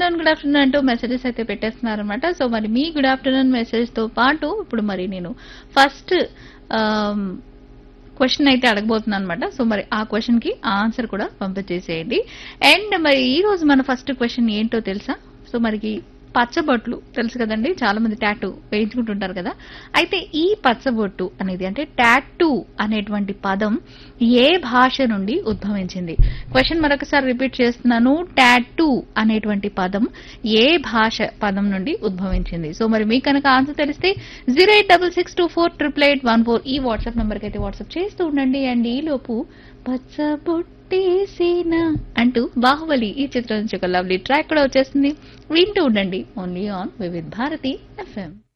afternoon good afternoon అంటూ messages అయితే పెట్టేస్తున్నారు అనమాట సో మరి మీ గుడ్ ఆఫ్టర్నూన్ మెసేజ్ తో పాటు ఇప్పుడు మరి నేను ఫస్ట్ క్వశ్చన్ అయితే అడగబోతున్నాను అనమాట సో మరి ఆ క్వశ్చన్ కి ఆన్సర్ కూడా పంపించేసేయండి అండ్ మరి ఈ రోజు మన ఫస్ట్ క్వశ్చన్ ఏంటో తెలుసా సో మనకి పచ్చబొట్లు తెలుసు కదండి చాలా మంది టాటూ వేయించుకుంటుంటారు కదా అయితే ఈ పచ్చబొట్టు అనేది అంటే టాటూ అనేటువంటి పదం ఏ భాష నుండి ఉద్భవించింది క్వశ్చన్ మరొకసారి రిపీట్ చేస్తున్నాను టాటూ అనేటువంటి పదం ఏ భాష పదం నుండి ఉద్భవించింది సో మరి మీకు కనుక ఆన్సర్ తెలిస్తే zero eight double six two four triple eight one four ఈ వాట్సాప్ నెంబర్కి అయితే వాట్సాప్ చేస్తూ ఉండండి అండ్ ఈ లోపు పచ్చబొట్టేసేన అంటూ బాహుబలి ఈ చిత్రం నుంచి ఒక లవ్లీ ట్రాక్ కూడా వచ్చేస్తుంది వింటూ ఉండండి only on Vividh Bharati FM